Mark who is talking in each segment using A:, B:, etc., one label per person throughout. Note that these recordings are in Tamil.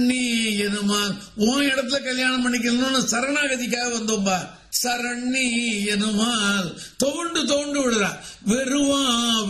A: நீ எனுமா உன் இடத்துல கல்யாணம் பண்ணிக்கணும்னு சரணாகதிக்காக வந்தோம்பா சரணி எனுமால் தோண்டு தோண்டு விடுறா வெறுவா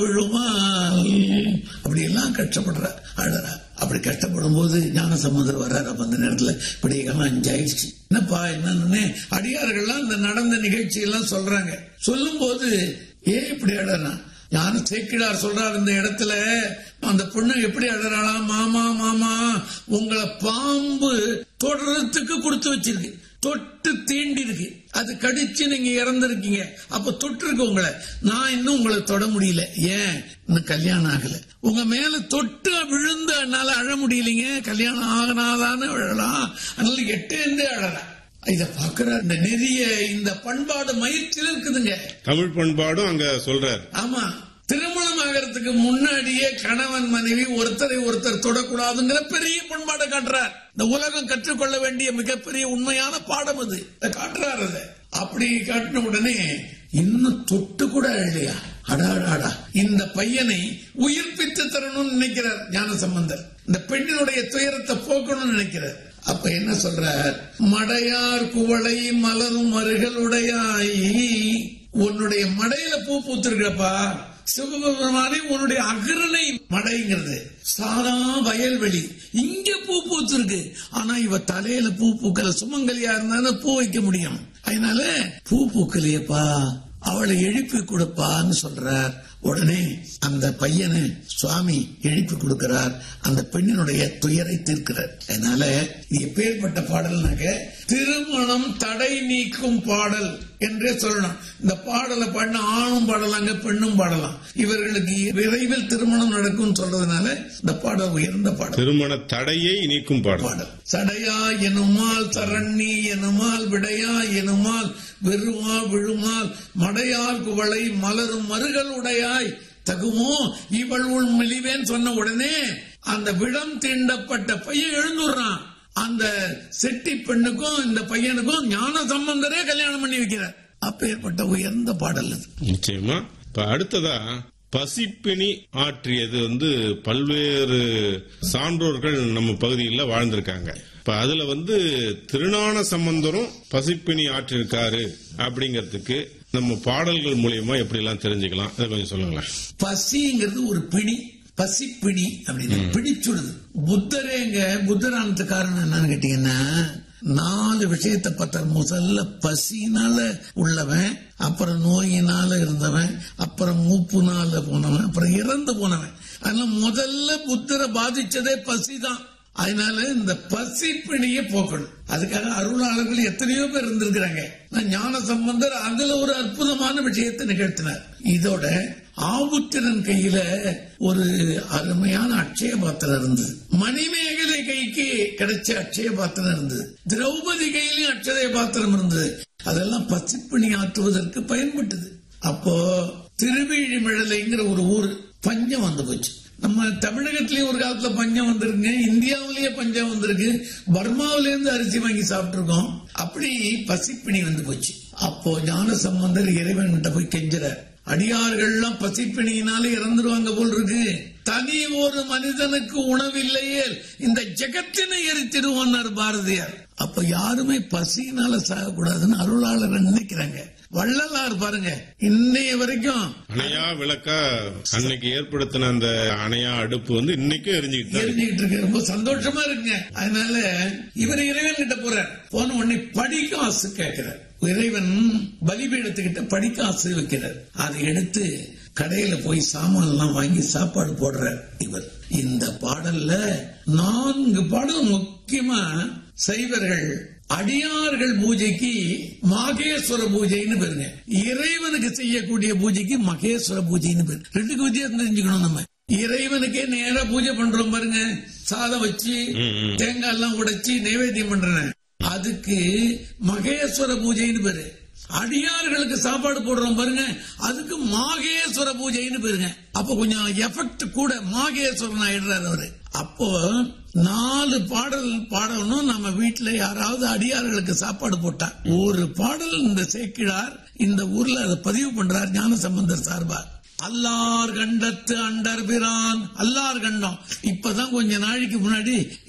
A: விழுமால் அப்படி எல்லாம் கஷ்டப்படுற அழறா அப்படி கஷ்டப்படும் போது ஞான சமுதர் வர்றாரு அப்ப அந்த நேரத்துல விடிய காலம் அஞ்சாயிடுச்சு என்னப்பா என்னன்னு அடியார்கள்லாம் இந்த நடந்த நிகழ்ச்சி எல்லாம் சொல்றாங்க சொல்லும் போது ஏன் இப்படி அழறா ஞான சேக்கிடார் சொல்றார் இந்த இடத்துல அந்த பொண்ணு எப்படி அழறாளாம் மாமா மாமா உங்களை பாம்பு தொடரத்துக்கு கொடுத்து வச்சிருக்கு தொட்டு தீண்டி இருக்கு அது கடிச்சு நீங்க இறந்திருக்கீங்க அப்ப தொட்டு இருக்கு உங்களை நான் இன்னும் உங்களை தொட முடியல ஏன் இன்னும் கல்யாணம் ஆகல உங்க மேல தொட்டு விழுந்து என்னால அழ முடியலைங்க கல்யாணம் ஆகனாதானே விழலாம் அதனால எட்டேந்தே அழலாம் இத பாக்குற இந்த நெறிய இந்த பண்பாடு மயிற்சியில் இருக்குதுங்க
B: தமிழ் பண்பாடும் அங்க சொல்றார்
A: ஆமா திருமணம் ஆகிறதுக்கு முன்னாடியே கணவன் மனைவி ஒருத்தரை ஒருத்தர் தொடக்கூடாதுங்கிற பெரிய பண்பாடை காட்டுறார் இந்த உலகம் கற்றுக்கொள்ள வேண்டிய மிகப்பெரிய உண்மையான பாடம் அது இதை காட்டுறார் அதை அப்படி காட்டின உடனே இன்னும் தொட்டு கூட இல்லையா அடாடாடா இந்த பையனை உயிர்ப்பித்து தரணும்னு நினைக்கிறார் ஞான சம்பந்தர் இந்த பெண்ணினுடைய துயரத்தை போக்கணும்னு நினைக்கிறார் அப்ப என்ன சொல்றார் மடையார் குவளை மலரும் மருகளுடையாய் உன்னுடைய மடையில பூ பூத்திருக்கப்பா சிவபெருமானே உன்னுடைய அகரனை மடைங்கிறது சாதா வயல்வெளி இங்க பூ பூத்திருக்கு ஆனா இவ தலையில பூ பூக்கல சுமங்கலியா இருந்தா பூ வைக்க முடியும் அதனால பூ பூக்கலையப்பா அவளை எழுப்பி கொடுப்பான்னு சொல்றார் உடனே அந்த பையனை சுவாமி எழுப்பி கொடுக்கிறார் அந்த பெண்ணினுடைய துயரை தீர்க்கிறார் அதனால இது எப்பேற்பட்ட பாடல்னாக்க திருமணம் தடை நீக்கும் பாடல் என்றே சொல்லணும் இந்த பாடலை பண்ண ஆணும் பாடலாங்க பெண்ணும் பாடலாம் இவர்களுக்கு விரைவில் திருமணம் நடக்கும் சொல்றதுனால இந்த பாடல் உயர்ந்த பாடல்
B: திருமண தடையை நீக்கும் பாடல்
A: பாடல் சடையா எனுமால் சரண்ணி எனுமால் விடையா எனுமால் வெறுமா விழுமால் மடையார் குவளை மலரும் மருகள் உடையாய் தகுமோ இவள் உள் மெலிவேன் சொன்ன உடனே அந்த விடம் தீண்டப்பட்ட பையன் எழுந்துடுறான் அந்த செட்டி பெண்ணுக்கும் இந்த பையனுக்கும் ஞான சம்பந்தரே கல்யாணம் பண்ணி வைக்கிறார் அப்பேற்பட்ட உயர்ந்த பாடல் அது
B: நிச்சயமா இப்ப அடுத்ததா பசிப்பினி ஆற்றியது வந்து பல்வேறு சான்றோர்கள் நம்ம பகுதியில் வாழ்ந்திருக்காங்க இப்ப அதுல வந்து திருநான சம்பந்தரும் பசிப்பினி ஆற்றிருக்காரு அப்படிங்கறதுக்கு நம்ம பாடல்கள் மூலியமா எப்படி எல்லாம் தெரிஞ்சுக்கலாம் அதை கொஞ்சம் சொல்லுங்களேன்
A: பசிங்கிறது ஒரு பிணி பசி பிணி அப்படின்னு பிடிச்சுடுது புத்தரேங்க புத்தரானது காரணம் என்னன்னு கேட்டீங்கன்னா நாலு விஷயத்தை பார்த்தார் முதல்ல பசினால உள்ளவன் அப்புறம் நோயினால இருந்தவன் அப்புறம் மூப்புனால போனவன் அப்புறம் இறந்து போனவன் அதனால முதல்ல புத்தரை பாதிச்சதே பசிதான் அதனால இந்த பசி பிணியை போக்கணும் அதுக்காக அருளாளர்கள் எத்தனையோ பேர் இருந்திருக்கிறாங்க நான் ஞான சம்பந்தர் அதுல ஒரு அற்புதமான விஷயத்தை நிகழ்த்தினார் இதோட ஆபுத்திரன் கையில ஒரு அருமையான அட்சய பாத்திரம் இருந்தது மணிமேகலை கைக்கு கிடைச்ச அட்சய பாத்திரம் இருந்தது திரௌபதி கையிலும் அட்சய பாத்திரம் இருந்தது அதெல்லாம் பசிப்பணி ஆற்றுவதற்கு பயன்பட்டது அப்போ திருவிழிமிழலைங்கிற ஒரு ஊர் பஞ்சம் வந்து போச்சு நம்ம தமிழகத்திலயும் ஒரு காலத்துல பஞ்சம் வந்திருக்குங்க இந்தியாவிலேயே பஞ்சம் வந்திருக்கு பர்மாவில இருந்து அரிசி வாங்கி சாப்பிட்டுருக்கோம் அப்படி பசிப்பிணி வந்து போச்சு அப்போ ஞான சம்பந்தர் இறைவன்கிட்ட போய் கெஞ்சுறார் அடியார்கள்லாம் பசிப்பிணியினால இறந்துருவாங்க போல் இருக்கு தனி ஒரு மனிதனுக்கு உணவில்லையே இந்த ஜெகத்தினை எரித்திடுவார் பாரதியார் அப்ப யாருமே பசியினால சாகக்கூடாதுன்னு அருளாளர் நினைக்கிறாங்க வள்ளலார் பாருங்க இன்னைய வரைக்கும்
B: அணையா விளக்கா அன்னைக்கு ஏற்படுத்தின அந்த அணையா அடுப்பு வந்து இன்னைக்கும் எரிஞ்சுக்கிட்டு தான் இருக்கு.
A: எரிஞ்சுக்கிட்டு இருக்கு ரொம்ப சந்தோஷமா இருக்குங்க அதனால இவர் இறைவன் கிட்ட போறார் போன உடனே படிக்காசு கேட்கிறார் இறைவன் பலிபீடத்துக்கிட்ட படிக்காசு வைக்கிறார் அதை எடுத்து கடையில போய் சாமான் எல்லாம் வாங்கி சாப்பாடு போடுறார் இவர் இந்த பாடல்ல நான்கு பாடல் முக்கியமா சைவர்கள் அடியார்கள் பூஜைக்கு மாகேஸ்வர பூஜைன்னு பேருங்க இறைவனுக்கு செய்யக்கூடிய பூஜைக்கு மகேஸ்வர பூஜைன்னு பேரு ரெண்டுக்கு வித்தியாசம் தெரிஞ்சுக்கணும் நம்ம இறைவனுக்கே நேரா பூஜை பண்றோம் பாருங்க சாதம் வச்சு தேங்காய் எல்லாம் உடைச்சு நைவேத்தியம் பண்றேன் அதுக்கு மகேஸ்வர பூஜைன்னு பேரு அடியார்களுக்கு சாப்பாடு போடுறோம் பாருங்க அதுக்கு மாகேஸ்வர பூஜைன்னு பேருங்க அப்ப கொஞ்சம் எஃபெக்ட் கூட மாகேஸ்வரன் ஆயிடுறாரு அவரு அப்போ நாலு பாடல் பாடணும் நம்ம வீட்டுல யாராவது அடியார்களுக்கு சாப்பாடு போட்டா ஒரு பாடல் இந்த சேக்கிழார் இந்த ஊர்ல அதை பதிவு பண்றார் ஞான சம்பந்தர் சார்பா அல்லார் கண்டத்து அண்டர் பிரான் அல்லார் கண்டம் இப்பதான் கொஞ்ச நாளைக்கு முன்னாடி